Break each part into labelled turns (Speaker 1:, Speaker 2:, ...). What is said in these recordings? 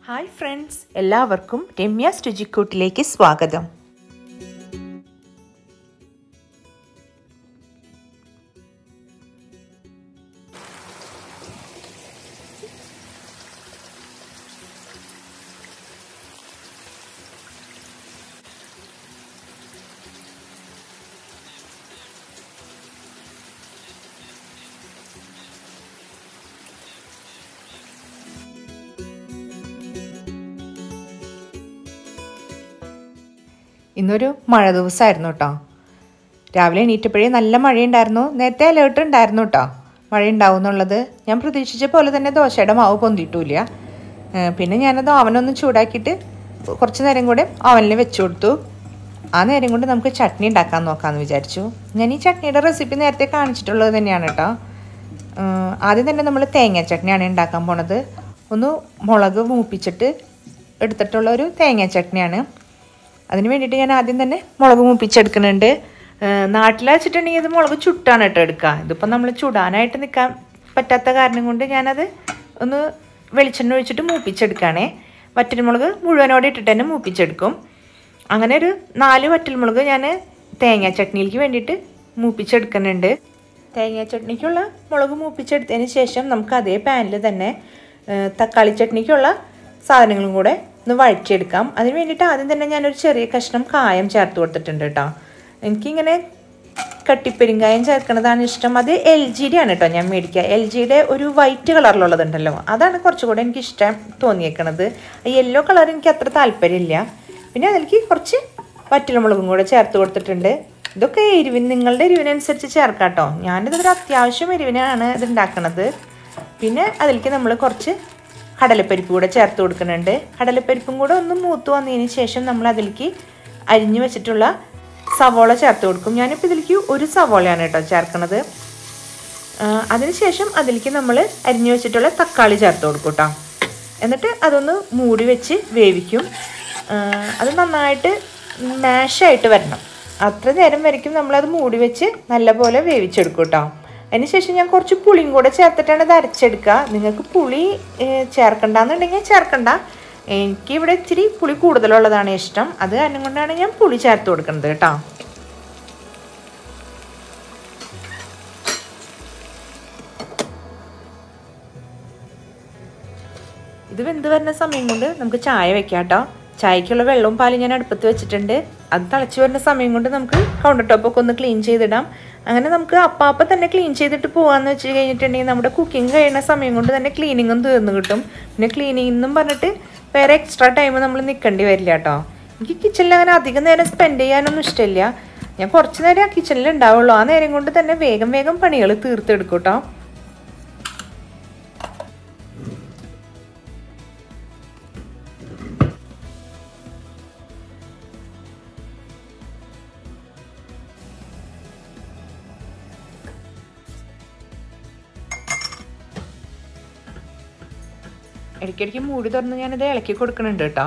Speaker 1: hi friends എല്ലാവർക്കും രമ്യ സ്റ്റുജിക്കൂട്ടിലേക്ക് സ്വാഗതം ഇന്നൊരു മഴ ദിവസമായിരുന്നു കേട്ടോ രാവിലെ എണീറ്റപ്പോഴേ നല്ല മഴയുണ്ടായിരുന്നു നേരത്തെ അലേർട്ട് ഉണ്ടായിരുന്നു കേട്ടോ മഴ ഉണ്ടാവും എന്നുള്ളത് ഞാൻ പ്രതീക്ഷിച്ച പോലെ തന്നെ ദോശയുടെ മാവ് പൊന്തിയിട്ടില്ല പിന്നെ ഞാനത് ഓവനൊന്ന് ചൂടാക്കിയിട്ട് കുറച്ച് നേരം കൂടെ ഓവനിൽ വെച്ച് കൊടുത്തു ആ നേരം കൊണ്ട് നമുക്ക് ചട്നി ഉണ്ടാക്കാൻ നോക്കാമെന്ന് വിചാരിച്ചു ഞാൻ ഈ ചട്നിയുടെ റെസിപ്പി നേരത്തെ കാണിച്ചിട്ടുള്ളത് തന്നെയാണ് കേട്ടോ ആദ്യം തന്നെ നമ്മൾ തേങ്ങ ചട്നിയാണ് ഉണ്ടാക്കാൻ പോണത് ഒന്ന് മുളക് മൂപ്പിച്ചിട്ട് എടുത്തിട്ടുള്ള ഒരു തേങ്ങ ചട്നിയാണ് അതിന് വേണ്ടിയിട്ട് ഞാൻ ആദ്യം തന്നെ മുളക് മൂപ്പിച്ചെടുക്കുന്നുണ്ട് നാട്ടിൽ വെച്ചിട്ടുണ്ടെങ്കിൽ ഇത് മുളക് ചുട്ടാണ് കേട്ടോ എടുക്കുക ഇതിപ്പോൾ നമ്മൾ ചുടാനായിട്ട് നിൽക്കാൻ പറ്റാത്ത കാരണം കൊണ്ട് ഞാനത് ഒന്ന് വെളിച്ചെണ്ണ ഒഴിച്ചിട്ട് മൂപ്പിച്ചെടുക്കുകയാണേ വറ്റൽമുളക് മുഴുവനോടെ ഇട്ടിട്ട് തന്നെ മൂപ്പിച്ചെടുക്കും അങ്ങനെ ഒരു നാല് വറ്റൽമുളക് ഞാൻ തേങ്ങ ചട്നിയിലേക്ക് വേണ്ടിയിട്ട് മൂപ്പിച്ചെടുക്കുന്നുണ്ട് തേങ്ങ ചട്നിക്കുള്ള മുളക് മൂപ്പിച്ചെടുത്തതിന് ശേഷം നമുക്ക് അതേ പാനിൽ തന്നെ തക്കാളി ചട്നിക്കുള്ള സാധനങ്ങളും കൂടെ ഒന്ന് വഴറ്റിയെടുക്കാം അതിന് വേണ്ടിയിട്ട് ആദ്യം തന്നെ ഞാനൊരു ചെറിയ കഷ്ണം കായം ചേർത്ത് കൊടുത്തിട്ടുണ്ട് കേട്ടോ എനിക്കിങ്ങനെ കട്ടിപ്പെരിങ്കായം ചേർക്കണതാണ് ഇഷ്ടം അത് എൽ ജിയുടെ ആണ് കേട്ടോ ഞാൻ മേടിക്കുക എൽ ജിയുടെ ഒരു വൈറ്റ് കളറിലുള്ളതുണ്ടല്ലോ അതാണ് കുറച്ചുകൂടെ എനിക്ക് ഇഷ്ടം തോന്നിയേക്കണത് യെല്ലോ കളർ എനിക്ക് അത്ര താല്പര്യമില്ല പിന്നെ അതിലേക്ക് കുറച്ച് വറ്റൽമുളകും കൂടെ ചേർത്ത് കൊടുത്തിട്ടുണ്ട് ഇതൊക്കെ എരിവിന് നിങ്ങളുടെ എരിവിനനുസരിച്ച് ചേർക്കാം കേട്ടോ ഞാനിതൊരു അത്യാവശ്യം എരിവിനാണ് ഇത് ഉണ്ടാക്കണത് പിന്നെ അതിലേക്ക് നമ്മൾ കുറച്ച് കടലപ്പരിപ്പ് കൂടെ ചേർത്ത് കൊടുക്കുന്നുണ്ട് കടലപ്പരിപ്പും കൂടെ ഒന്ന് മൂത്ത് വന്നതിന് ശേഷം നമ്മൾ അതിലേക്ക് അരിഞ്ഞു വെച്ചിട്ടുള്ള സവോള ചേർത്ത് കൊടുക്കും ഞാനിപ്പോൾ ഇതിലേക്ക് ഒരു സവോളയാണ് കേട്ടോ ചേർക്കണത് അതിനുശേഷം അതിലേക്ക് നമ്മൾ അരിഞ്ഞു വെച്ചിട്ടുള്ള തക്കാളി ചേർത്ത് കൊടുക്കും കേട്ടോ എന്നിട്ട് അതൊന്ന് മൂടി വെച്ച് വേവിക്കും അത് നന്നായിട്ട് മാഷായിട്ട് വരണം അത്ര നേരം വരയ്ക്കും നമ്മളത് മൂടി വെച്ച് നല്ലപോലെ വേവിച്ചെടുക്കും കേട്ടോ അതിനുശേഷം ഞാൻ കുറച്ച് പുളിയും കൂടെ ചേർത്തിട്ടാണ് ഇത് അരച്ചെടുക്കുക നിങ്ങൾക്ക് പുളി ചേർക്കണ്ടെന്നുണ്ടെങ്കിൽ ചേർക്കണ്ട എനിക്ക് ഇവിടെ ഇച്ചിരി പുളി കൂടുതലുള്ളതാണ് ഇഷ്ടം അത് കാരണം കൊണ്ടാണ് ഞാൻ പുളി ചേർത്ത് കൊടുക്കുന്നത് കേട്ടോ ഇത് വെന്ത് വരുന്ന സമയം കൊണ്ട് നമുക്ക് ചായ വെക്കാം കേട്ടോ ചായക്കുള്ള വെള്ളവും പാലും ഞാൻ അടുപ്പത്ത് വെച്ചിട്ടുണ്ട് അത് തിളച്ച് വരുന്ന സമയം കൊണ്ട് നമുക്ക് കൗണ്ടർ ടോപ്പൊക്കെ ഒന്ന് ക്ലീൻ ചെയ്തിടാം അങ്ങനെ നമുക്ക് അപ്പാപ്പം തന്നെ ക്ലീൻ ചെയ്തിട്ട് പോകാമെന്ന് വെച്ച് കഴിഞ്ഞിട്ടുണ്ടെങ്കിൽ നമ്മുടെ കുക്കിംഗ് കഴിയുന്ന സമയം കൊണ്ട് തന്നെ ക്ലീനിങ്ങും തീർന്നു കിട്ടും പിന്നെ ക്ലീനിങ് എന്നും പറഞ്ഞിട്ട് വേറെ എക്സ്ട്രാ ടൈം നമ്മൾ നിൽക്കേണ്ടി വരില്ല കേട്ടോ എനിക്ക് കിച്ചണിൽ അങ്ങനെ അധികം നേരം സ്പെൻഡ് ചെയ്യാനൊന്നും ഇഷ്ടമില്ല ഞാൻ കുറച്ച് നേരം ആ കിച്ചണിൽ ഉണ്ടാവുള്ളൂ ആ നേരം കൊണ്ട് തന്നെ വേഗം വേഗം പണികൾ തീർത്തെടുക്കും കേട്ടോ ഇടയ്ക്കിടയ്ക്ക് മൂടി തുറന്ന് ഞാനിത് ഇളക്കി കൊടുക്കുന്നുണ്ട് കേട്ടോ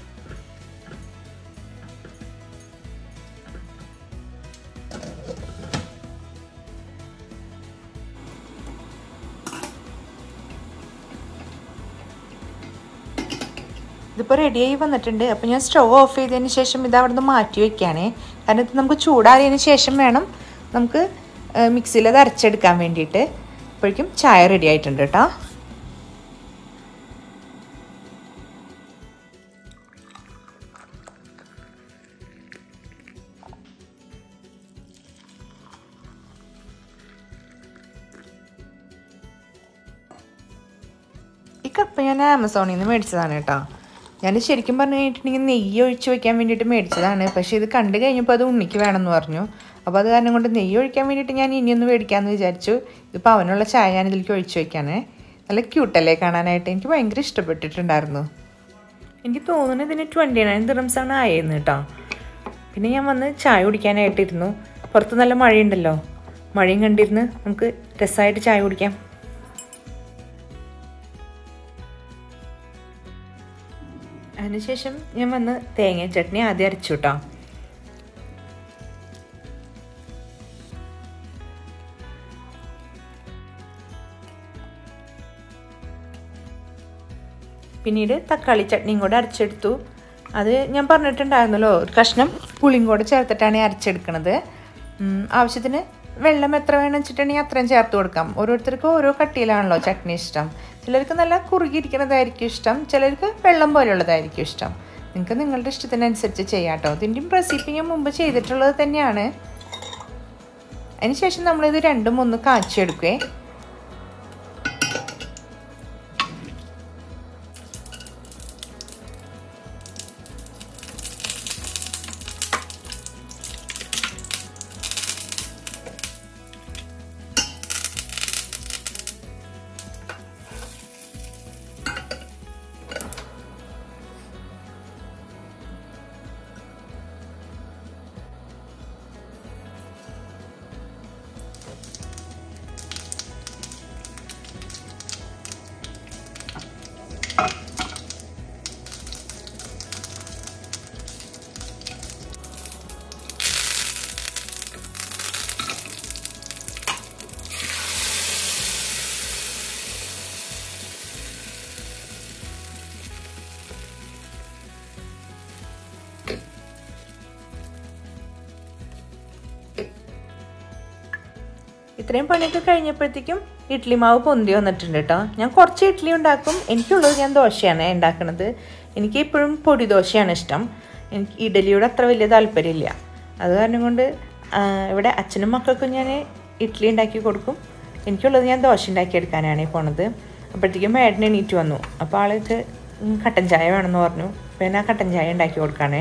Speaker 1: ഇതിപ്പോൾ റെഡിയായി വന്നിട്ടുണ്ട് അപ്പോൾ ഞാൻ സ്റ്റവ് ഓഫ് ചെയ്തതിന് ശേഷം ഇത് അവിടെ നിന്ന് മാറ്റി വയ്ക്കുകയാണേ കാരണം ഇത് നമുക്ക് ചൂടാറിയതിന് ശേഷം വേണം നമുക്ക് മിക്സിയിൽ അത് അരച്ചെടുക്കാൻ വേണ്ടിയിട്ട് അപ്പോഴേക്കും ചായ റെഡി ആയിട്ടുണ്ട് കേട്ടോ ഈ കപ്പ് ഞാൻ ആമസോണിൽ നിന്ന് മേടിച്ചതാണ് കേട്ടോ ഞാൻ ശരിക്കും പറഞ്ഞു കഴിഞ്ഞിട്ടുണ്ടെങ്കിൽ നെയ്യ് ഒഴിച്ച് വയ്ക്കാൻ വേണ്ടിയിട്ട് മേടിച്ചതാണ് പക്ഷേ ഇത് കണ്ടു കഴിഞ്ഞപ്പോൾ അത് ഉണ്ണിക്ക് വേണമെന്ന് പറഞ്ഞു അപ്പോൾ അത് കാരണം കൊണ്ട് നെയ്യ് ഒഴിക്കാൻ വേണ്ടിയിട്ട് ഞാൻ ഇനിയൊന്ന് മേടിക്കാമെന്ന് വിചാരിച്ചു ഇതിപ്പോൾ അവനുള്ള ചായ ഞാൻ ഇതിലേക്ക് ഒഴിച്ച് വയ്ക്കാനേ നല്ല ക്യൂട്ടല്ലേ കാണാനായിട്ട് എനിക്ക് ഭയങ്കര ഇഷ്ടപ്പെട്ടിട്ടുണ്ടായിരുന്നു എനിക്ക് തോന്നുന്നത് ഇതിന് ട്വൻറ്റി നയൻ ദിറംസാണ് ആയെന്ന് കേട്ടോ പിന്നെ ഞാൻ വന്ന് ചായ കുടിക്കാനായിട്ടിരുന്നു പുറത്ത് നല്ല മഴയുണ്ടല്ലോ മഴയും കണ്ടിരുന്ന് നമുക്ക് രസമായിട്ട് ചായ കുടിക്കാം അതിനുശേഷം ഞാൻ വന്ന് തേങ്ങ ചട്നി ആദ്യം അരച്ചു കേട്ടോ പിന്നീട് തക്കാളി ചട്നിയും കൂടെ അരച്ചെടുത്തു അത് ഞാൻ പറഞ്ഞിട്ടുണ്ടായിരുന്നല്ലോ ഒരു കഷ്ണം പുളിയും കൂടെ ചേർത്തിട്ടാണ് ഈ അരച്ചെടുക്കണത് ഉം, ആവശ്യത്തിന് വെള്ളം എത്ര വേണം വെച്ചിട്ടുണ്ടെങ്കിൽ അത്രയും ചേർത്ത് കൊടുക്കാം ഓരോരുത്തർക്കും ഓരോ കട്ടിയിലാണല്ലോ ചട്നി ഇഷ്ടം ചിലർക്ക് നല്ല കുറുകിയിരിക്കുന്നതായിരിക്കും ഇഷ്ടം ചിലർക്ക് വെള്ളം പോലെയുള്ളതായിരിക്കും ഇഷ്ടം നിങ്ങൾക്ക് നിങ്ങളുടെ ഇഷ്ടത്തിനനുസരിച്ച് ചെയ്യാം കേട്ടോ ഇതിൻ്റെയും റെസിപ്പി ഞാൻ മുമ്പ് ചെയ്തിട്ടുള്ളത് തന്നെയാണ് അതിനുശേഷം നമ്മളിത് രണ്ടും ഒന്ന് കാച്ചെടുക്കേ ഇത്രയും പണിയൊക്കെ കഴിഞ്ഞപ്പോഴത്തേക്കും ഇഡ്ഡലി മാവ് പൊന്തി വന്നിട്ടുണ്ട് കേട്ടോ ഞാൻ കുറച്ച് ഇഡ്ഡലി ഉണ്ടാക്കും എനിക്കുള്ളത് ഞാൻ ദോശയാണ് ഉണ്ടാക്കുന്നത് എനിക്ക് എപ്പോഴും പൊടി ദോശയാണ് ഇഷ്ടം എനിക്ക് ഇഡലിയോട് അത്ര വലിയ താല്പര്യമില്ല അത് കാരണം കൊണ്ട് ആ, ഇവിടെ അച്ഛനും മക്കൾക്കും ഞാൻ ഇഡ്ഡലി ഉണ്ടാക്കി കൊടുക്കും എനിക്കുള്ളത് ഞാൻ ദോശ ഉണ്ടാക്കി എടുക്കാനാണ് ഈ പോണത് അപ്പോഴത്തേക്കും മേഡൻ എണീറ്റ് വന്നു അപ്പോൾ ആൾക്ക് ഉം, കട്ടൻ ചായ വേണമെന്ന് പറഞ്ഞു അപ്പോൾ ഞാൻ ആ കട്ടൻ ചായ ഉണ്ടാക്കി കൊടുക്കാണേ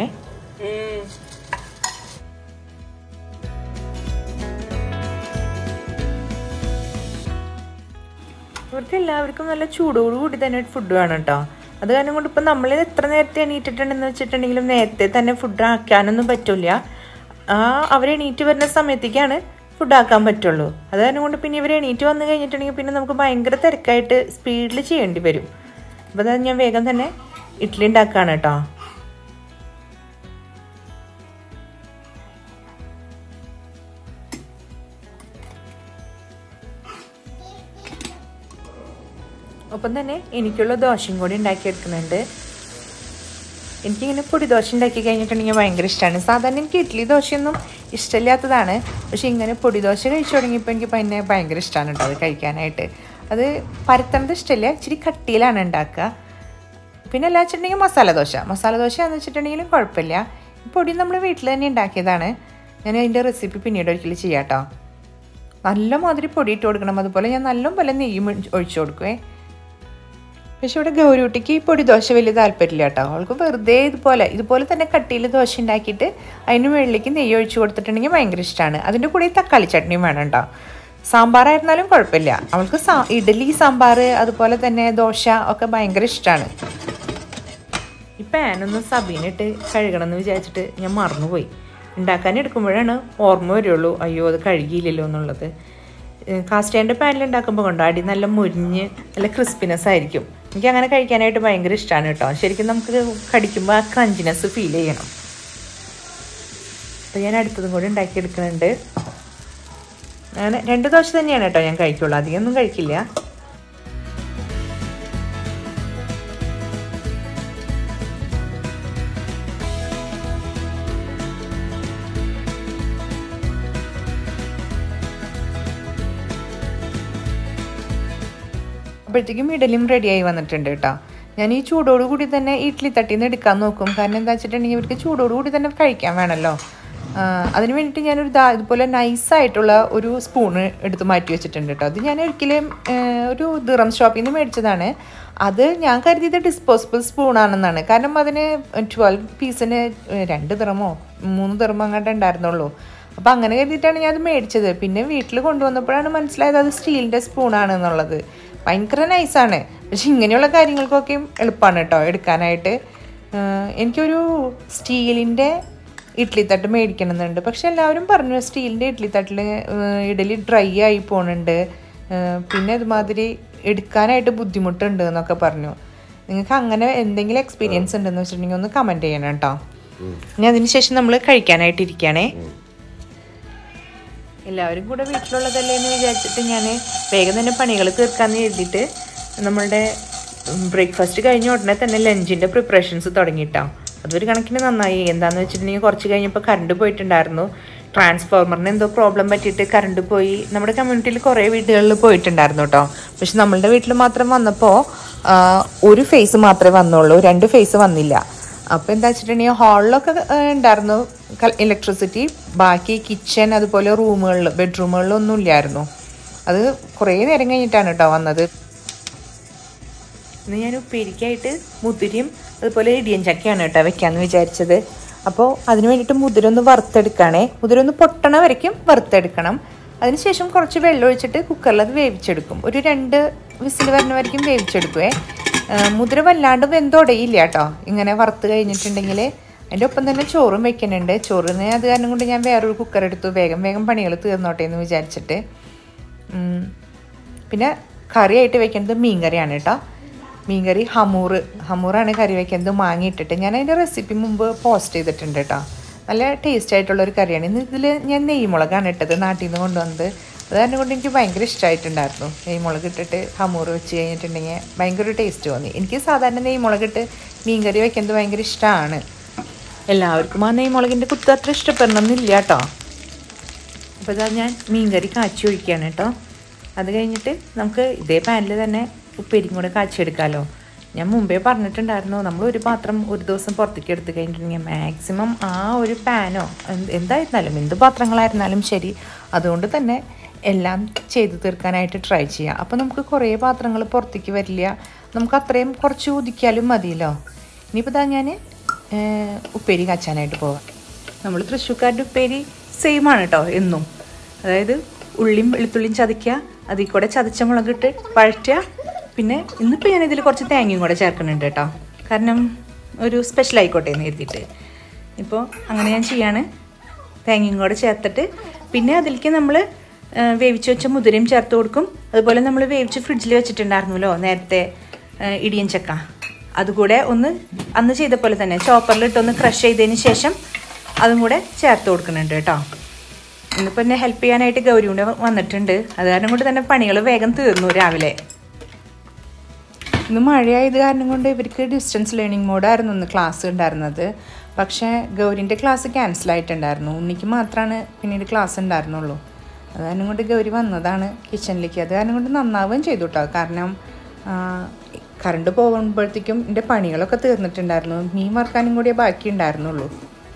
Speaker 1: ഇവർക്ക് എല്ലാവർക്കും നല്ല ചൂടോടുകൂടി തന്നെ ഫുഡ് വേണം കേട്ടോ അത് കാരണം കൊണ്ട് ഇപ്പം നമ്മൾ എത്ര നേരത്തെ എണീറ്റിട്ടുണ്ടെന്ന് വെച്ചിട്ടുണ്ടെങ്കിലും നേരത്തെ തന്നെ ഫുഡ് ആക്കാനൊന്നും പറ്റില്ല ആ അവർ എണീറ്റ് വരുന്ന സമയത്തേക്കാണ് ഫുഡ് ആക്കാൻ പറ്റുള്ളൂ അത് കാരണം കൊണ്ട് പിന്നെ ഇവർ എണീറ്റ് വന്നു കഴിഞ്ഞിട്ടുണ്ടെങ്കിൽ പിന്നെ നമുക്ക് ഭയങ്കര തിരക്കായിട്ട് സ്പീഡിൽ ചെയ്യേണ്ടി വരും അപ്പോൾ അത് ഞാൻ വേഗം തന്നെ ഇഡ്ഡലി ഉണ്ടാക്കുകയാണ് കേട്ടോ ഒപ്പം തന്നെ എനിക്കുള്ള ദോശയും കൂടി ഉണ്ടാക്കിയെടുക്കുന്നുണ്ട് എനിക്കിങ്ങനെ പൊടി ദോശ ഉണ്ടാക്കി കഴിഞ്ഞിട്ടുണ്ടെങ്കിൽ ഭയങ്കര ഇഷ്ടമാണ് സാധാരണ എനിക്ക് ഇഡ്ഡലി ദോശയൊന്നും ഇഷ്ടമില്ലാത്തതാണ് പക്ഷേ ഇങ്ങനെ പൊടി ദോശ കഴിച്ചു തുടങ്ങിയപ്പോൾ എനിക്ക് പിന്നെ ഭയങ്കര ഇഷ്ടമാണ് കേട്ടോ അത് കഴിക്കാനായിട്ട് അത് പരത്തണത് ഇഷ്ടമില്ല ഇച്ചിരി കട്ടിയിലാണ് ഉണ്ടാക്കുക പിന്നെ അല്ല വെച്ചിട്ടുണ്ടെങ്കിൽ മസാല ദോശ മസാല ദോശ എന്ന് വെച്ചിട്ടുണ്ടെങ്കിലും കുഴപ്പമില്ല ഈ പൊടി നമ്മൾ വീട്ടിൽ തന്നെ ഉണ്ടാക്കിയതാണ് ഞാൻ അതിൻ്റെ റെസിപ്പി പിന്നീട് ഒരിക്കലും ചെയ്യാം കേട്ടോ നല്ല മാതിരി പൊടി ഇട്ട് കൊടുക്കണം അതുപോലെ ഞാൻ നല്ല പോലെ നെയ്യും ഒഴിച്ച് ഒഴിച്ചു കൊടുക്കുവേ പക്ഷെ ഇവിടെ ഗൗരൂട്ടിക്ക് ഈ പൊടി ദോശ വലിയ താല്പര്യമില്ല കേട്ടോ അവൾക്ക് വെറുതെ ഇതുപോലെ ഇതുപോലെ തന്നെ കട്ടിയിൽ ദോശ ഉണ്ടാക്കിയിട്ട് അതിന് മുകളിലേക്ക് നെയ്യ് ഒഴിച്ച് കൊടുത്തിട്ടുണ്ടെങ്കിൽ ഭയങ്കര ഇഷ്ടമാണ് അതിൻ്റെ കൂടെ ഈ തക്കാളി ചട്നിയും വേണം കേട്ടോ സാമ്പാറായിരുന്നാലും കുഴപ്പമില്ല അവൾക്ക് സാ ഇഡലി സാമ്പാർ അതുപോലെ തന്നെ ദോശ ഒക്കെ ഭയങ്കര ഇഷ്ടമാണ് ഈ പാനൊന്ന് സബീനിട്ട് കഴുകണം എന്ന് വിചാരിച്ചിട്ട് ഞാൻ മറന്നുപോയി ഉണ്ടാക്കാൻ എടുക്കുമ്പോഴാണ് ഓർമ്മ വരുള്ളൂ അയ്യോ അത് കഴുകിയില്ലല്ലോ എന്നുള്ളത് കാസ്റ്റേൻ്റെ പാനിൽ ഉണ്ടാക്കുമ്പോൾ കൊണ്ടോ അടി നല്ല മുരിഞ്ഞ് നല്ല ക്രിസ്പിനെസ് ആയിരിക്കും എനിക്ക് അങ്ങനെ കഴിക്കാനായിട്ട് ഭയങ്കര ഇഷ്ടമാണ് കേട്ടോ ശരിക്കും നമുക്ക് കടിക്കുമ്പോൾ ആ ക്രഞ്ചിനെസ് ഫീൽ ചെയ്യണം അപ്പോൾ ഞാൻ അടുത്തതും കൂടി ഉണ്ടാക്കിയെടുക്കുന്നുണ്ട് അങ്ങനെ രണ്ട് ദോശ തന്നെയാണ് കേട്ടോ ഞാൻ കഴിക്കുള്ളൂ അധികമൊന്നും കഴിക്കില്ല അപ്പോഴത്തേക്കും ഇഡലിയും റെഡിയായി വന്നിട്ടുണ്ട് കേട്ടോ ഞാൻ ഈ ചൂടോട് കൂടി തന്നെ ഇഡ്ഡലി തട്ടിൽ നിന്ന് എടുക്കാൻ നോക്കും കാരണം എന്താ വെച്ചിട്ടുണ്ടെങ്കിൽ ഇവർക്ക് ചൂടോട് കൂടി തന്നെ കഴിക്കാൻ വേണമല്ലോ ആ, അതിന് വേണ്ടിയിട്ട് ഞാനൊരു ദാ ഇതുപോലെ നൈസായിട്ടുള്ള ഒരു സ്പൂണ് എടുത്ത് മാറ്റി വെച്ചിട്ടുണ്ട് കേട്ടോ അത് ഞാൻ ഒരിക്കലും ആ, ഒരു ദിറം ഷോപ്പിൽ നിന്ന് മേടിച്ചതാണ് അത് ഞാൻ കരുതിയത് ഡിസ്പോസിബിൾ സ്പൂണാണെന്നാണ് കാരണം അതിന് ട്വൽവ് പീസിന് രണ്ട് ദിറമോ മൂന്ന് ദിറമോ അങ്ങോട്ട് ഉണ്ടായിരുന്നുള്ളൂ അപ്പോൾ അങ്ങനെ കരുതിയിട്ടാണ് ഞാൻ അത് മേടിച്ചത് പിന്നെ വീട്ടിൽ കൊണ്ടുവന്നപ്പോഴാണ് മനസ്സിലായത് അത് സ്റ്റീലിൻ്റെ സ്പൂണാണ് എന്നുള്ളത് ഭയങ്കര നൈസാണ് പക്ഷെ ഇങ്ങനെയുള്ള കാര്യങ്ങൾക്കൊക്കെ എളുപ്പമാണ് കേട്ടോ എടുക്കാനായിട്ട് ആഹ് എനിക്കൊരു സ്റ്റീലിൻ്റെ ഇഡ്ഡലിത്തട്ട് മേടിക്കണമെന്നുണ്ട് പക്ഷെ എല്ലാവരും പറഞ്ഞു സ്റ്റീലിൻ്റെ ഇഡ്ഡലിത്തട്ടിൽ ഇഡലി ഡ്രൈ ആയി പോണുണ്ട് ആഹ് പിന്നെ അതുമാതിരി എടുക്കാനായിട്ട് ബുദ്ധിമുട്ടുണ്ട് എന്നൊക്കെ പറഞ്ഞു നിങ്ങൾക്ക് അങ്ങനെ എന്തെങ്കിലും എക്സ്പീരിയൻസ് ഉണ്ടെന്ന് വെച്ചിട്ടുണ്ടെങ്കിൽ ഒന്ന് കമൻറ്റ് ചെയ്യണം കേട്ടോ ഇനി അതിന് ശേഷം നമ്മൾ കഴിക്കാനായിട്ട് ഇരിക്കുകയാണേ എല്ലാവരും കൂടെ വീട്ടിലുള്ളതല്ലേ എന്ന് വിചാരിച്ചിട്ട് ഞാൻ വേഗം തന്നെ പണികൾ തീർക്കാമെന്ന് എഴുതിയിട്ട് നമ്മളുടെ ബ്രേക്ക്ഫാസ്റ്റ് കഴിഞ്ഞ ഉടനെ തന്നെ ലഞ്ചിൻ്റെ പ്രിപ്പറേഷൻസ് തുടങ്ങിയിട്ടാണ് അതൊരു കണക്കിന് നന്നായി എന്താണെന്ന് വെച്ചിട്ടുണ്ടെങ്കിൽ കുറച്ച് കഴിഞ്ഞപ്പോൾ കറണ്ട് പോയിട്ടുണ്ടായിരുന്നു ട്രാൻസ്ഫോർമറിന് എന്തോ പ്രോബ്ലം പറ്റിയിട്ട് കറണ്ട് പോയി നമ്മുടെ കമ്മ്യൂണിറ്റിയിൽ കുറേ വീടുകളിൽ പോയിട്ടുണ്ടായിരുന്നു കേട്ടോ പക്ഷെ നമ്മളുടെ വീട്ടിൽ മാത്രം വന്നപ്പോൾ ഒരു ഫേസ് മാത്രമേ വന്നുള്ളൂ രണ്ട് ഫേസ് വന്നില്ല അപ്പോൾ എന്താ വെച്ചിട്ടുണ്ടെങ്കിൽ ഹാളിലൊക്കെ ഉണ്ടായിരുന്നു ഇലക്ട്രിസിറ്റി ബാക്കി കിച്ചൺ അതുപോലെ റൂമുകളിൽ ബെഡ്റൂമുകളിലൊന്നും ഇല്ലായിരുന്നു അത് കുറേ നേരം കഴിഞ്ഞിട്ടാണ് കേട്ടോ വന്നത് ഇന്ന് ഞാൻ ഉപ്പേരിക്കായിട്ട് മുതിരയും അതുപോലെ ഇടിയൻ ചക്കയാണ് കേട്ടോ വെക്കാമെന്ന് വിചാരിച്ചത് അപ്പോൾ അതിന് വേണ്ടിയിട്ട് മുതിര ഒന്ന് വറുത്തെടുക്കുകയാണേ മുതിര ഒന്ന് പൊട്ടണ വരയ്ക്കും വറുത്തെടുക്കണം അതിനുശേഷം കുറച്ച് വെള്ളം ഒഴിച്ചിട്ട് കുക്കറിൽ അത് വേവിച്ചെടുക്കും ഒരു രണ്ട് വിസിൽ വരുന്ന വരയ്ക്കും വേവിച്ചെടുക്കുവേ മുതിര വല്ലാണ്ട് വെന്തൊടയില്ല കേട്ടോ ഇങ്ങനെ വറുത്ത് കഴിഞ്ഞിട്ടുണ്ടെങ്കിൽ അതിൻ്റെ ഒപ്പം തന്നെ ചോറും വെക്കുന്നുണ്ട് ചോറിന് അത് കാരണം കൊണ്ട് ഞാൻ വേറൊരു കുക്കർ എടുത്തു വേഗം വേഗം പണികൾ തീർന്നോട്ടെ എന്ന് വിചാരിച്ചിട്ട് പിന്നെ കറിയായിട്ട് വെക്കുന്നത് മീൻ കറിയാണ് കേട്ടോ മീൻകറി ഹമൂർ ഹമൂറാണ് കറി വയ്ക്കുന്നത് മാങ്ങ ഇട്ടിട്ട് ഞാൻ അതിൻ്റെ റെസിപ്പി മുമ്പ് പോസ്റ്റ് ചെയ്തിട്ടുണ്ട് കേട്ടോ നല്ല ടേസ്റ്റ് ആയിട്ടുള്ള ഒരു കറിയാണ് ഇന്ന് ഇതിൽ ഞാൻ നെയ്മുളകാണ് ഇട്ടത് നാട്ടിൽ നിന്ന് കൊണ്ടുവന്നത് അത് കാരണം കൊണ്ട് എനിക്ക് ഭയങ്കര ഇഷ്ടമായിട്ടുണ്ടായിരുന്നു നെയ്മുളക് ഇട്ടിട്ട് ഹമൂർ വെച്ച് കഴിഞ്ഞിട്ടുണ്ടെങ്കിൽ ഭയങ്കര ഒരു ടേസ്റ്റ് തോന്നി എനിക്ക് സാധാരണ നെയ്മുളക് ഇട്ട് മീൻകറി വയ്ക്കുന്നത് ഭയങ്കര ഇഷ്ടമാണ് എല്ലാവർക്കും ആ നെയ്മുളകിൻ്റെ കുത്ത് അത്ര ഇഷ്ടപ്പെടണമെന്നില്ല കേട്ടോ അപ്പോൾ ഇതാ ഞാൻ മീൻകറി കാച്ചി ഒഴിക്കുകയാണ് കേട്ടോ അത് കഴിഞ്ഞിട്ട് നമുക്ക് ഇതേ പാനിൽ തന്നെ ഉപ്പേരിയും കൂടെ കാച്ചിയെടുക്കാമല്ലോ ഞാൻ മുമ്പേ പറഞ്ഞിട്ടുണ്ടായിരുന്നു നമ്മൾ ഒരു പാത്രം ഒരു ദിവസം പുറത്തേക്ക് എടുത്ത് കഴിഞ്ഞിട്ടുണ്ടെങ്കിൽ മാക്സിമം ആ ഒരു പാനോ എന്തായിരുന്നാലും എന്ത് പാത്രങ്ങളായിരുന്നാലും ശരി അതുകൊണ്ട് തന്നെ എല്ലാം ചെയ്തു തീർക്കാനായിട്ട് ട്രൈ ചെയ്യാം അപ്പോൾ നമുക്ക് കുറേ പാത്രങ്ങൾ പുറത്തേക്ക് വരില്ല നമുക്ക് അത്രയും കുറച്ച് ഒതുക്കിയാലും മതിയല്ലോ ഇനിയിപ്പോൾ ഇതാ ഞാൻ ഉപ്പേരി കാച്ചാനായിട്ട് പോവാം നമ്മൾ തൃശ്ശൂർക്കാരുടെ ഉപ്പേരി സെയിം ആണ് കേട്ടോ എന്നും അതായത് ഉള്ളിയും വെളുത്തുള്ളിയും ചതയ്ക്കുക അതിൽ കൂടെ ചതച്ച മുളകിട്ട് വഴറ്റുക പിന്നെ ഇന്നിപ്പോൾ ഞാനിതിൽ കുറച്ച് തേങ്ങയും കൂടെ ചേർക്കുന്നുണ്ട് കേട്ടോ കാരണം ഒരു സ്പെഷ്യൽ ആയിക്കോട്ടെ എന്ന് എഴുതിയിട്ട് ഇപ്പോൾ അങ്ങനെ ഞാൻ ചെയ്യാണ് തേങ്ങയും കൂടെ ചേർത്തിട്ട് പിന്നെ അതിലേക്ക് നമ്മൾ വേവിച്ച് വെച്ച മുതിരയും ചേർത്ത് കൊടുക്കും അതുപോലെ നമ്മൾ വേവിച്ച് ഫ്രിഡ്ജിൽ വെച്ചിട്ടുണ്ടായിരുന്നല്ലോ നേരത്തെ ഇടിയൻ ചക്ക അതുകൂടെ ഒന്ന് അന്ന് ചെയ്ത പോലെ തന്നെ ചോപ്പറിലിട്ടൊന്ന് ക്രഷ് ചെയ്തതിന് ശേഷം അതും കൂടെ ചേർത്ത് കൊടുക്കുന്നുണ്ട് കേട്ടോ ഇന്നിപ്പോൾ എന്നെ ഹെൽപ്പ് ചെയ്യാനായിട്ട് ഗൗരി കൂടെ വന്നിട്ടുണ്ട് അത് കാരണം കൊണ്ട് തന്നെ പണികൾ വേഗം തീർന്നു രാവിലെ ഇന്ന് മഴയായത് കാരണം കൊണ്ട് ഇവർക്ക് ഡിസ്റ്റൻസ് ലേണിംഗ് മോഡായിരുന്നു ഇന്ന് ക്ലാസ് ഉണ്ടായിരുന്നത് പക്ഷേ ഗൗരിൻ്റെ ക്ലാസ് ക്യാൻസൽ ആയിട്ടുണ്ടായിരുന്നു ഉണ്ണിക്ക് മാത്രമാണ് പിന്നീട് ക്ലാസ് ഉണ്ടായിരുന്നുള്ളൂ അത് കാരണം കൊണ്ട് ഗൗരി വന്നതാണ് കിച്ചണിലേക്ക് അത് കാരണം കൊണ്ട് നന്നാവുകയും ചെയ്തു കേട്ടോ കാരണം കറണ്ട് പോകുമ്പോഴത്തേക്കും എൻ്റെ പണികളൊക്കെ തീർന്നിട്ടുണ്ടായിരുന്നു മീൻ വറുക്കാനും കൂടിയേ ബാക്കി ഉണ്ടായിരുന്നുള്ളൂ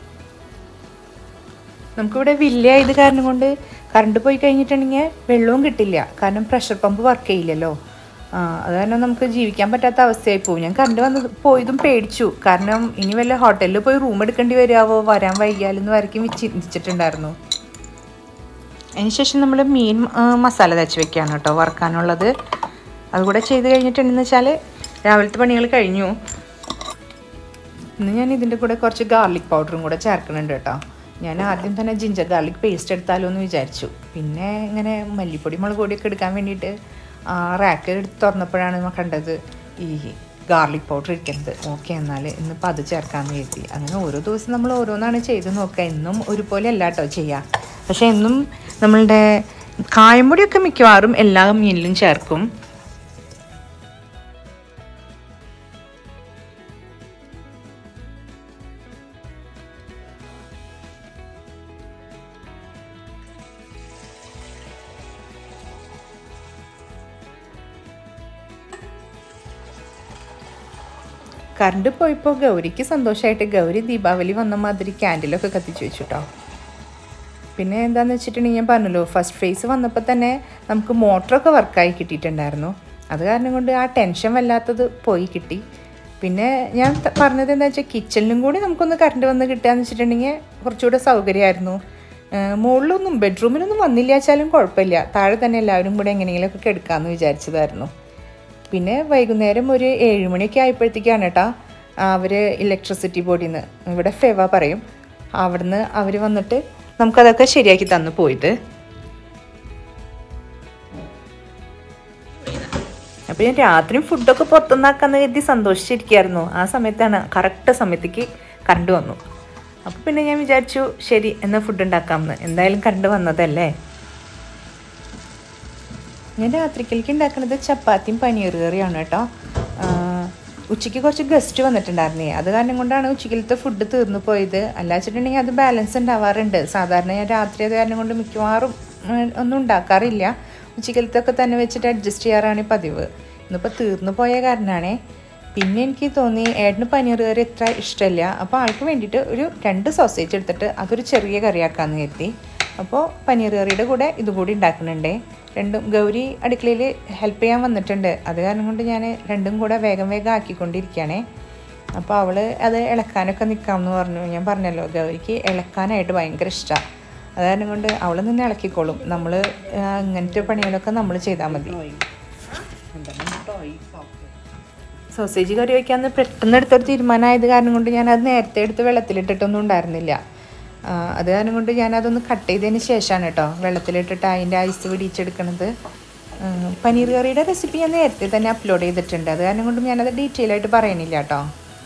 Speaker 1: നമുക്കിവിടെ വില്ലയായത് കാരണം കൊണ്ട് കറണ്ട് പോയി കഴിഞ്ഞിട്ടുണ്ടെങ്കിൽ വെള്ളവും കിട്ടില്ല കാരണം പ്രഷർ പമ്പ് വർക്ക് ചെയ്യില്ലല്ലോ അത് കാരണം നമുക്ക് ജീവിക്കാൻ പറ്റാത്ത അവസ്ഥയായി പോകും ഞാൻ കറണ്ട് വന്ന് പോയതും പേടിച്ചു കാരണം ഇനി വല്ല ഹോട്ടലിൽ പോയി റൂം എടുക്കേണ്ടി വരുമോ വരാൻ വൈകിയാലെന്ന് വരയ്ക്കും ചിന്തിച്ചിട്ടുണ്ടായിരുന്നു അതിനുശേഷം നമ്മൾ മീൻ മസാല തച്ച് വെക്കുകയാണ് കേട്ടോ വറുക്കാനുള്ളത് അതുകൂടെ ചെയ്ത് കഴിഞ്ഞിട്ടുണ്ടെന്ന് വെച്ചാൽ രാവിലത്തെ പണികൾ കഴിഞ്ഞു ഇന്ന് ഞാൻ ഇതിൻ്റെ കൂടെ കുറച്ച് ഗാർലിക് പൗഡറും കൂടെ ചേർക്കുന്നുണ്ട് കേട്ടോ ഞാൻ ആദ്യം തന്നെ ജിഞ്ചർ ഗാർലിക് പേസ്റ്റ് എടുത്താലോ എന്ന് വിചാരിച്ചു പിന്നെ ഇങ്ങനെ മല്ലിപ്പൊടി മുളക് പൊടിയൊക്കെ എടുക്കാൻ വേണ്ടിയിട്ട് റാക്ക് എടുത്ത് തുറന്നപ്പോഴാണ് നമ്മൾ കണ്ടത് ഈ ഗാർലിക് പൗഡർ ഇരിക്കുന്നത് ഓക്കെ എന്നാൽ ഇന്നിപ്പോൾ അത് ചേർക്കാമെന്ന് കരുതി അങ്ങനെ ഓരോ ദിവസം നമ്മൾ ഓരോന്നാണ് ചെയ്ത് നോക്കുക എന്നും ഒരുപോലെ അല്ല കേട്ടോ ചെയ്യുക പക്ഷേ എന്നും നമ്മളുടെ കായംപൊടിയൊക്കെ മിക്കവാറും എല്ലാ മീനിലും ചേർക്കും കറണ്ട് പോയപ്പോൾ ഗൗരിക്ക് സന്തോഷമായിട്ട് ഗൗരി ദീപാവലി വന്ന മാതിരി ക്യാൻഡിലൊക്കെ കത്തിച്ച് വെച്ചു കേട്ടോ പിന്നെ എന്താണെന്ന് വെച്ചിട്ടുണ്ടെങ്കിൽ ഞാൻ പറഞ്ഞല്ലോ ഫസ്റ്റ് ഫേസ് വന്നപ്പോൾ തന്നെ നമുക്ക് മോട്ടറൊക്കെ വർക്കായി കിട്ടിയിട്ടുണ്ടായിരുന്നു അത് കാരണം കൊണ്ട് ആ ടെൻഷൻ വല്ലാത്തത് പോയി കിട്ടി പിന്നെ ഞാൻ പറഞ്ഞത് എന്താ വെച്ചാൽ കിച്ചണിലും കൂടി നമുക്കൊന്ന് കറണ്ട് വന്ന് കിട്ടുകയെന്ന് വെച്ചിട്ടുണ്ടെങ്കിൽ കുറച്ചുകൂടെ സൗകര്യമായിരുന്നു മുകളിലൊന്നും ബെഡ്റൂമിലൊന്നും വന്നില്ല വെച്ചാലും കുഴപ്പമില്ല താഴെ തന്നെ എല്ലാവരും കൂടെ എങ്ങനെയെങ്കിലുമൊക്കെ കിടക്കാമെന്ന് വിചാരിച്ചതായിരുന്നു പിന്നെ വൈകുന്നേരം ഒരു ഏഴുമണിയൊക്കെ ആയപ്പോഴത്തേക്കാണ് കേട്ടോ അവർ ഇലക്ട്രിസിറ്റി ബോർഡിൽ നിന്ന് ഇവിടെ ഫെവ പറയും അവിടുന്ന് അവർ വന്നിട്ട് നമുക്കതൊക്കെ ശരിയാക്കി തന്നു പോയത് അപ്പോൾ ഞാൻ രാത്രിയും ഫുഡൊക്കെ പുറത്തുനിന്നാക്കാന്ന് കരുതി സന്തോഷിച്ചിരിക്കുകയായിരുന്നു ആ സമയത്താണ് കറക്റ്റ് സമയത്തേക്ക് കറണ്ട് വന്നു അപ്പോൾ പിന്നെ ഞാൻ വിചാരിച്ചു ശരി എന്നാൽ ഫുഡ് ഉണ്ടാക്കാമെന്ന് എന്തായാലും കറണ്ട് വന്നതല്ലേ ഞാൻ രാത്രിക്കലേക്ക് ഉണ്ടാക്കുന്നത് ചപ്പാത്തിയും പനീർ കറിയാണ് കേട്ടോ ഉച്ചയ്ക്ക് കുറച്ച് ഗസ്റ്റ് വന്നിട്ടുണ്ടായിരുന്നേ അത് കാരണം കൊണ്ടാണ് ഉച്ചയ്ക്കലത്തെ ഫുഡ് തീർന്നു പോയത് അല്ല വെച്ചിട്ടുണ്ടെങ്കിൽ അത് ബാലൻസ് ഉണ്ടാവാറുണ്ട് സാധാരണ ഞാൻ രാത്രി അത് കാരണം കൊണ്ട് മിക്കവാറും ഉം, ഒന്നും ഉണ്ടാക്കാറില്ല ഉച്ചക്കലത്തൊക്കെ തന്നെ വെച്ചിട്ട് അഡ്ജസ്റ്റ് ചെയ്യാറാണ് പതിവ് ഇന്നിപ്പോൾ തീർന്നു പോയ കാരണമാണേ പിന്നെ എനിക്ക് തോന്നി ഏട്ടന് പനീർ കറി എത്ര ഇഷ്ടമല്ല അപ്പോൾ ആൾക്ക് വേണ്ടിയിട്ട് ഒരു രണ്ട് സോസേജ് എടുത്തിട്ട് അതൊരു ചെറിയ കറിയാക്കാമെന്ന് കരുതി അപ്പോൾ പനീർ കറിയുടെ കൂടെ ഇതും കൂടി ഉണ്ടാക്കുന്നുണ്ടേ രണ്ടും ഗൗരി അടുക്കളയിൽ ഹെൽപ്പ് ചെയ്യാൻ വന്നിട്ടുണ്ട് അത് കാരണം കൊണ്ട് ഞാൻ രണ്ടും കൂടെ വേഗം വേഗം ആക്കിക്കൊണ്ടിരിക്കുകയാണേ അപ്പോൾ അവൾ അത് ഇളക്കാനൊക്കെ നിൽക്കാമെന്ന് പറഞ്ഞു ഞാൻ പറഞ്ഞല്ലോ ഗൗരിക്ക് ഇളക്കാനായിട്ട് ഭയങ്കര ഇഷ്ടമാണ് അത് കാരണം കൊണ്ട് അവൾ നിന്ന് ഇളക്കിക്കോളും നമ്മൾ ഇങ്ങനത്തെ പണികളൊക്കെ നമ്മൾ ചെയ്താൽ മതി സോസേജ് കറി വയ്ക്കാമെന്ന് പെട്ടെന്ന് എടുത്തൊരു തീരുമാനമായത് കാരണം കൊണ്ട് ഞാൻ അത് നേരത്തെ എടുത്ത് വെള്ളത്തിലിട്ടിട്ടൊന്നും ഉണ്ടായിരുന്നില്ല ആ, അത് കാരണം കൊണ്ട് ഞാൻ അതൊന്ന് കട്ട് ചെയ്തതിന് ശേഷമാണ് കേട്ടോ വെള്ളത്തിലിട്ടിട്ട് അതിൻ്റെ ഐസ് പിടിച്ചെടുക്കണത് ആ, പനീർ കറിയുടെ റെസിപ്പി ഞാൻ നേരത്തെ തന്നെ അപ്ലോഡ് ചെയ്തിട്ടുണ്ട് അത് കാരണം കൊണ്ട് ഞാനത് ഡീറ്റെയിൽ ആയിട്ട് പറയണില്ല കേട്ടോ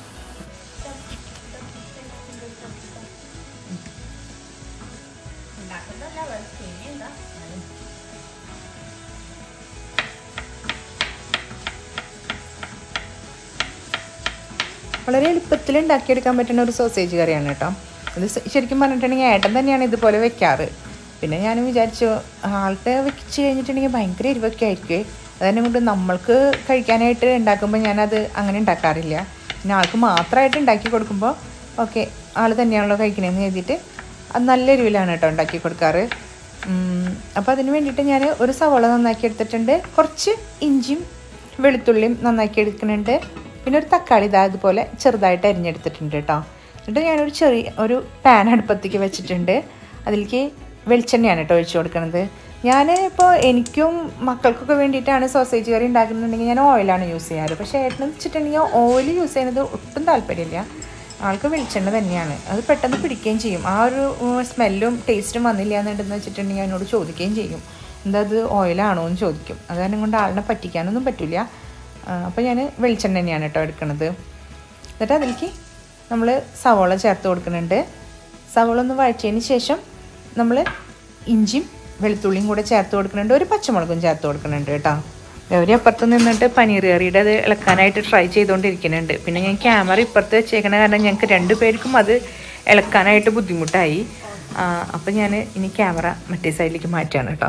Speaker 1: വളരെ എളുപ്പത്തിൽ ഉണ്ടാക്കിയെടുക്കാൻ പറ്റുന്ന ഒരു സോസേജ് കറിയാണ് കേട്ടോ ഇത് ശ- ശരിക്കും പറഞ്ഞിട്ടുണ്ടെങ്കിൽ ഏട്ടൻ തന്നെയാണ് ഇതുപോലെ വെക്കാറ് പിന്നെ ഞാൻ വിചാരിച്ചു ആളുടെ വെച്ച് കഴിഞ്ഞിട്ടുണ്ടെങ്കിൽ ഭയങ്കര എരിവൊക്കെ ആയിരിക്കും അതിനെ കൊണ്ട് നമ്മൾക്ക് കഴിക്കാനായിട്ട് ഉണ്ടാക്കുമ്പോൾ ഞാനത് അങ്ങനെ ഉണ്ടാക്കാറില്ല പിന്നെ ആൾക്ക് മാത്രമായിട്ട് ഉണ്ടാക്കി കൊടുക്കുമ്പോൾ ഓക്കെ ആൾ തന്നെയാണല്ലോ കഴിക്കണതെന്ന് എഴുതിയിട്ട് അത് നല്ല എരിവിലാണ് കേട്ടോ ഉണ്ടാക്കി കൊടുക്കാറ് അപ്പോൾ അതിന് വേണ്ടിയിട്ട് ഞാൻ ഒരു സവോള നന്നാക്കി എടുത്തിട്ടുണ്ട് കുറച്ച് ഇഞ്ചിയും വെളുത്തുള്ളിയും നന്നാക്കി എടുക്കുന്നുണ്ട് പിന്നെ ഒരു തക്കാളി ഇതാ അതുപോലെ ചെറുതായിട്ട് അരിഞ്ഞെടുത്തിട്ടുണ്ട് കേട്ടോ എന്നിട്ട് ഞാനൊരു ചെറിയ ഒരു പാൻ അടുപ്പത്തേക്ക് വെച്ചിട്ടുണ്ട് അതിലേക്ക് വെളിച്ചെണ്ണയാണ് കേട്ടോ ഒഴിച്ചു കൊടുക്കുന്നത് ഞാൻ ഇപ്പോൾ എനിക്കും മക്കൾക്കൊക്കെ വേണ്ടിയിട്ടാണ് സോസേജ് കറി ഉണ്ടാക്കുന്നുണ്ടെങ്കിൽ ഞാൻ ഓയിലാണ് യൂസ് ചെയ്യാറ് പക്ഷേ ഏട്ടനെന്ന് വെച്ചിട്ടുണ്ടെങ്കിൽ ഓയിൽ യൂസ് ചെയ്യുന്നത് ഒട്ടും താല്പര്യമില്ല ആൾക്ക് വെളിച്ചെണ്ണ തന്നെയാണ് അത് പെട്ടെന്ന് പിടിക്കുകയും ചെയ്യും ആ ഒരു സ്മെല്ലും ടേസ്റ്റും വന്നില്ല എന്നുണ്ടെന്ന് വെച്ചിട്ടുണ്ടെങ്കിൽ എന്നോട് ചോദിക്കുകയും ചെയ്യും എന്താ അത് ഓയിലാണോ എന്ന് ചോദിക്കും അത് കാരണം കൊണ്ട് ആളിനെ പറ്റിക്കാനൊന്നും പറ്റില്ല അപ്പോൾ ഞാൻ വെളിച്ചെണ്ണ തന്നെയാണ് കേട്ടോ എടുക്കുന്നത് എന്നിട്ട് അതിലേക്ക് നമ്മൾ സവോള ചേർത്ത് കൊടുക്കുന്നുണ്ട് സവോള ഒന്ന് വഴച്ചതിന് ശേഷം നമ്മൾ ഇഞ്ചിയും വെളുത്തുള്ളിയും കൂടെ ചേർത്ത് കൊടുക്കുന്നുണ്ട് ഒരു പച്ചമുളകും ചേർത്ത് കൊടുക്കുന്നുണ്ട് കേട്ടോ ഗൗരി അപ്പുറത്ത് നിന്നിട്ട് പനീർ കറിയുടെ അത് ഇളക്കാനായിട്ട് ട്രൈ ചെയ്തുകൊണ്ടിരിക്കുന്നുണ്ട് പിന്നെ ഞാൻ ക്യാമറ ഇപ്പുറത്ത് വെച്ചേക്കണ കാരണം ഞങ്ങൾക്ക് രണ്ടു പേർക്കും അത് ഇളക്കാനായിട്ട് ബുദ്ധിമുട്ടായി അപ്പം ഞാൻ ഇനി ക്യാമറ മറ്റേ സൈഡിലേക്ക് മാറ്റുകയാണ് കേട്ടോ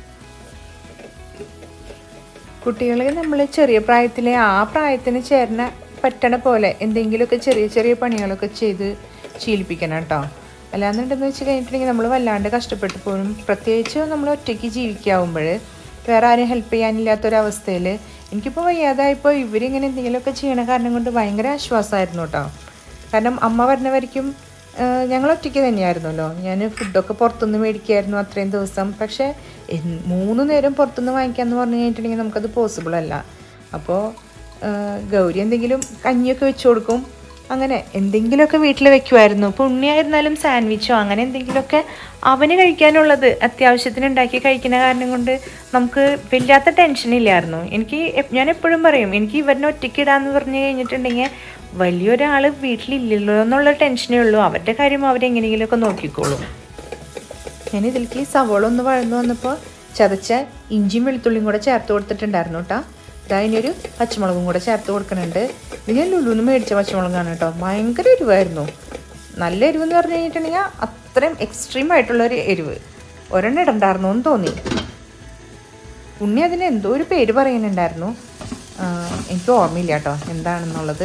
Speaker 1: കുട്ടികളെ നമ്മൾ ചെറിയ പ്രായത്തിലെ ആ പ്രായത്തിന് ചേർന്ന പറ്റണ പോലെ എന്തെങ്കിലുമൊക്കെ ചെറിയ ചെറിയ പണികളൊക്കെ ചെയ്ത് ശീലിപ്പിക്കണം കേട്ടോ അല്ലാന്നുണ്ടെന്ന് വെച്ച് കഴിഞ്ഞിട്ടുണ്ടെങ്കിൽ നമ്മൾ വല്ലാണ്ട് കഷ്ടപ്പെട്ടു പോകും പ്രത്യേകിച്ച് നമ്മൾ ഒറ്റയ്ക്ക് ജീവിക്കാവുമ്പോൾ വേറെ ആരും ഹെൽപ്പ് ചെയ്യാനില്ലാത്തൊരവസ്ഥയിൽ എനിക്കിപ്പോൾ വയ്യാതായപ്പോൾ ഇവരിങ്ങനെ എന്തെങ്കിലുമൊക്കെ ചെയ്യണ കാരണം കൊണ്ട് ഭയങ്കര ആശ്വാസമായിരുന്നു കേട്ടോ കാരണം അമ്മ വരുന്നവരിക്കും ഞങ്ങൾ ഒറ്റയ്ക്ക് തന്നെയായിരുന്നല്ലോ ഞാൻ ഫുഡൊക്കെ പുറത്തുനിന്ന് മേടിക്കുമായിരുന്നു അത്രയും ദിവസം പക്ഷേ എൻ- മൂന്ന് നേരം പുറത്തുനിന്ന് വാങ്ങിക്കാമെന്ന് പറഞ്ഞു കഴിഞ്ഞിട്ടുണ്ടെങ്കിൽ നമുക്കത് പോസിബിൾ അല്ല അപ്പോൾ ഗൗരി എന്തെങ്കിലും കഞ്ഞിയൊക്കെ വെച്ച് കൊടുക്കും അങ്ങനെ എന്തെങ്കിലുമൊക്കെ വീട്ടിൽ വെക്കുമായിരുന്നു ഇപ്പോൾ ഉണ്ണിയായിരുന്നാലും സാൻഡ്വിച്ചോ അങ്ങനെ എന്തെങ്കിലുമൊക്കെ അവന് കഴിക്കാനുള്ളത് അത്യാവശ്യത്തിന് ഉണ്ടാക്കി കഴിക്കുന്ന കാരണം കൊണ്ട് നമുക്ക് വല്ലാത്ത ടെൻഷൻ ഇല്ലായിരുന്നു എനിക്ക് എപ്- ഞാൻ എപ്പോഴും പറയും എനിക്ക് ഇവരിനെ ഒറ്റയ്ക്ക് ഇടാന്ന് പറഞ്ഞു കഴിഞ്ഞിട്ടുണ്ടെങ്കിൽ വലിയൊരാൾ വീട്ടിലില്ലല്ലോ എന്നുള്ള ടെൻഷനേ ഉള്ളൂ അവരുടെ കാര്യം അവരെങ്ങനെയെങ്കിലുമൊക്കെ നോക്കിക്കോളും ഞാൻ ഇതിലേക്ക് സവോള ഒന്ന് വഴന്നു വന്നപ്പോൾ ചതച്ച ഇഞ്ചിയും വെളുത്തുള്ളിയും കൂടെ ചേർത്ത് കൊടുത്തിട്ടുണ്ടായിരുന്നു കേട്ടോ അതിനൊരു പച്ചമുളകും കൂടെ ചേർത്ത് കൊടുക്കുന്നുണ്ട് ഇത് ഞാൻ ലുലുന്ന് മേടിച്ച പച്ചമുളകാണ് കേട്ടോ ഭയങ്കര എരിവായിരുന്നു നല്ല എരിവ് എന്ന് പറഞ്ഞു കഴിഞ്ഞിട്ടുണ്ടെങ്കിൽ അത്രയും എക്സ്ട്രീം ആയിട്ടുള്ളൊരു എരിവ് ഒരെണ്ണം ഇടണ്ടായിരുന്നു എന്ന് തോന്നി ഉണ്ണി അതിന് എന്തോ ഒരു പേര് പറയുന്നുണ്ടായിരുന്നു ആ, എനിക്ക് ഓർമ്മയില്ല കേട്ടോ എന്താണെന്നുള്ളത്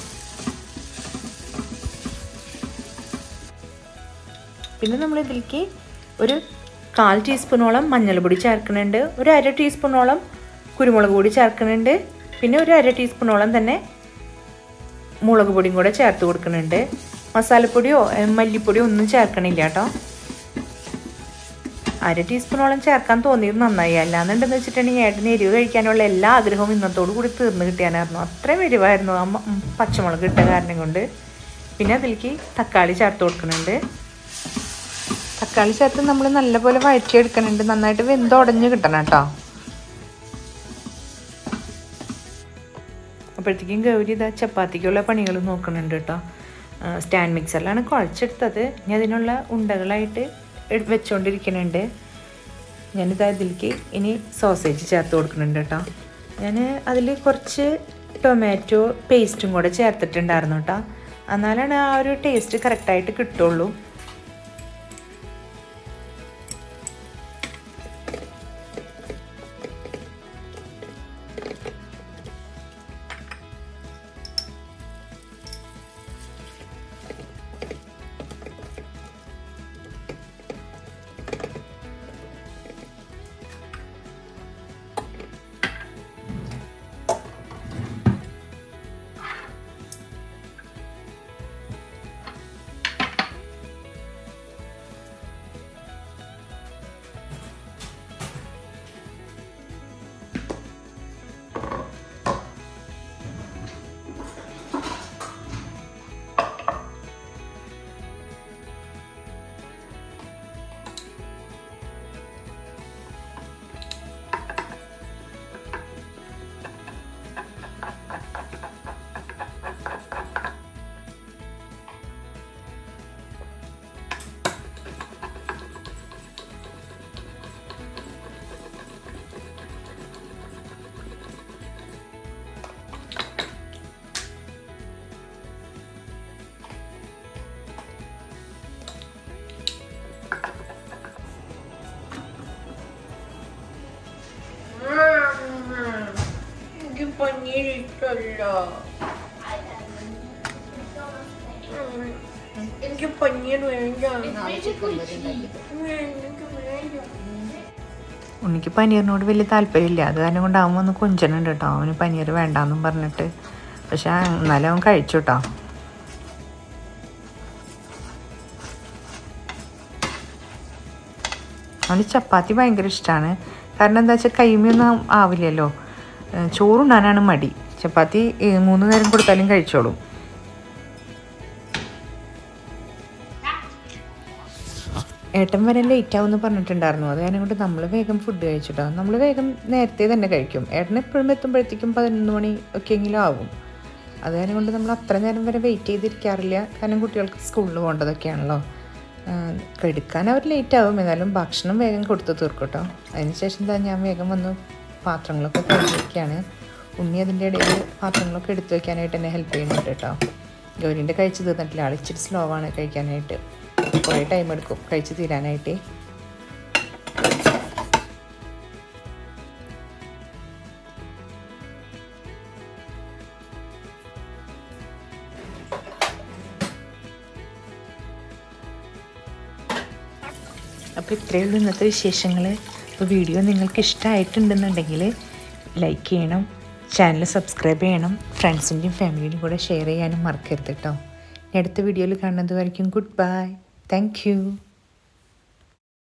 Speaker 1: പിന്നെ നമ്മൾ ഇതിലേക്ക് ഒരു കാൽ ടീസ്പൂണോളം മഞ്ഞൾപ്പൊടി ചേർക്കുന്നുണ്ട് ഒരു അര ടീസ്പൂണോളം കുരുമുളക് പൊടി ചേർക്കുന്നുണ്ട് പിന്നെ ഒരു അര ടീസ്പൂണോളം തന്നെ മുളക് പൊടിയും കൂടെ ചേർത്ത് കൊടുക്കുന്നുണ്ട് മസാലപ്പൊടിയോ ഏ, മല്ലിപ്പൊടിയോ ഒന്നും ചേർക്കണില്ല കേട്ടോ അര ടീസ്പൂണോളം ചേർക്കാൻ തോന്നിയത് നന്നായി അല്ലാന്നുണ്ടെന്ന് വെച്ചിട്ടുണ്ടെങ്കിൽ ഏട്ടന് എരിവ് കഴിക്കാനുള്ള എല്ലാ ആഗ്രഹവും ഇന്നത്തോടു കൂടി തീർന്നു കിട്ടിയാനായിരുന്നു അത്രയും എരിവായിരുന്നു ആ മ- ഉം പച്ചമുളക് ഇട്ട കാരണം കൊണ്ട് പിന്നെ അതിലേക്ക് തക്കാളി ചേർത്ത് കൊടുക്കുന്നുണ്ട് തക്കാളി ചേർത്ത് നമ്മൾ നല്ലപോലെ വഴറ്റിയെടുക്കുന്നുണ്ട് നന്നായിട്ട് വെന്ത് ഉടഞ്ഞ് കിട്ടണം കേട്ടോ അപ്പോഴത്തേക്കും ഗൗരി ഇതാ ചപ്പാത്തിക്കുള്ള പണികൾ നോക്കുന്നുണ്ട് കേട്ടോ ആ, സ്റ്റാൻഡ് മിക്സറിലാണ് കുഴച്ചെടുത്തത് ഇനി അതിനുള്ള ഉണ്ടകളായിട്ട് എട് വെച്ചുകൊണ്ടിരിക്കുന്നുണ്ട് ഞാനിതാ ഇതിലേക്ക് ഇനി സോസേജ് ചേർത്ത് കൊടുക്കുന്നുണ്ട് കേട്ടോ ഞാൻ അതിൽ കുറച്ച് ടൊമാറ്റോ പേസ്റ്റും കൂടെ ചേർത്തിട്ടുണ്ടായിരുന്നു കേട്ടോ എന്നാലാണ് ആ ഒരു ടേസ്റ്റ് കറക്റ്റായിട്ട് കിട്ടുള്ളൂ
Speaker 2: എനിക്ക് പനീർ ഇഷ്ടമല്ല എനിക്ക് പനീർ വേണ്ട എനിക്ക് വേണ്ട
Speaker 1: ഉണ്ണിക്ക് പനീറിനോട് വലിയ താല്പര്യമില്ല അത് കാരണം കൊണ്ട് അവൻ വന്ന് കൊഞ്ചനുണ്ട് കേട്ടോ അവന് പനീർ വേണ്ടാന്നും പറഞ്ഞിട്ട് പക്ഷെ എന്നാലും അവൻ കഴിച്ചു കേട്ടോ അവന് ചപ്പാത്തി ഭയങ്കര ഇഷ്ടമാണ് കാരണം എന്താ വെച്ചാൽ കൈമയൊന്നും ആവില്ലല്ലോ ഏഹ് ചോറുണ്ണാനാണ് മടി ചപ്പാത്തി ഏഹ് മൂന്ന് നേരം കൊടുത്താലും കഴിച്ചോളും ഏട്ടൻ വരാൻ ലേറ്റ് ആവുമെന്ന് പറഞ്ഞിട്ടുണ്ടായിരുന്നു അത് കാരണം കൊണ്ട് നമ്മൾ വേഗം ഫുഡ് കഴിച്ചിട്ടോ നമ്മൾ വേഗം നേരത്തെ തന്നെ കഴിക്കും ഏട്ടൻ എപ്പോഴും എത്തുമ്പോഴത്തേക്കും പതിനൊന്ന് മണി ഒക്കെ എങ്കിലും ആവും അത് കാരണം കൊണ്ട് നമ്മൾ അത്ര നേരം വരെ വെയിറ്റ് ചെയ്തിരിക്കാറില്ല കാരണം കുട്ടികൾക്ക് സ്കൂളിൽ പോകേണ്ടതൊക്കെയാണല്ലോ എടുക്കാൻ അവർ ലേറ്റ് ആവും എന്നാലും ഭക്ഷണം വേഗം കൊടുത്ത് തീർക്കും കേട്ടോ അതിനുശേഷം എന്താ ഞാൻ വേഗം വന്ന് പാത്രങ്ങളൊക്കെ കഴുകി വയ്ക്കുകയാണ് ഉണ്ണി അതിൻ്റെ ഇടയിൽ പാത്രങ്ങളൊക്കെ എടുത്തു വെക്കാനായിട്ട് എന്നെ ഹെൽപ്പ് ചെയ്യുന്നുണ്ട് കേട്ടോ ഗൗരിൻ്റെ കഴിച്ച് തീർന്നിട്ടില്ല ആൾ ഇച്ചിരി സ്ലോ ആണ് കഴിക്കാനായിട്ട് കുറേ ടൈം എടുക്കും കഴിച്ച് തീരാനായിട്ട് അപ്പോൾ ഇത്രയേ ഉള്ളൂ ഇന്നത്തെ വിശേഷങ്ങൾ അപ്പോൾ വീഡിയോ നിങ്ങൾക്ക് ഇഷ്ടമായിട്ടുണ്ടെന്നുണ്ടെങ്കിൽ ലൈക്ക് ചെയ്യണം ചാനൽ സബ്സ്ക്രൈബ് ചെയ്യണം ഫ്രണ്ട്സിൻ്റെയും ഫാമിലിയുടെയും കൂടെ ഷെയർ ചെയ്യാനും മറക്കരുത് കേട്ടോ ഇനി അടുത്ത വീഡിയോയിൽ കാണുന്നത് വരയ്ക്കും ഗുഡ് ബൈ താങ്ക് യു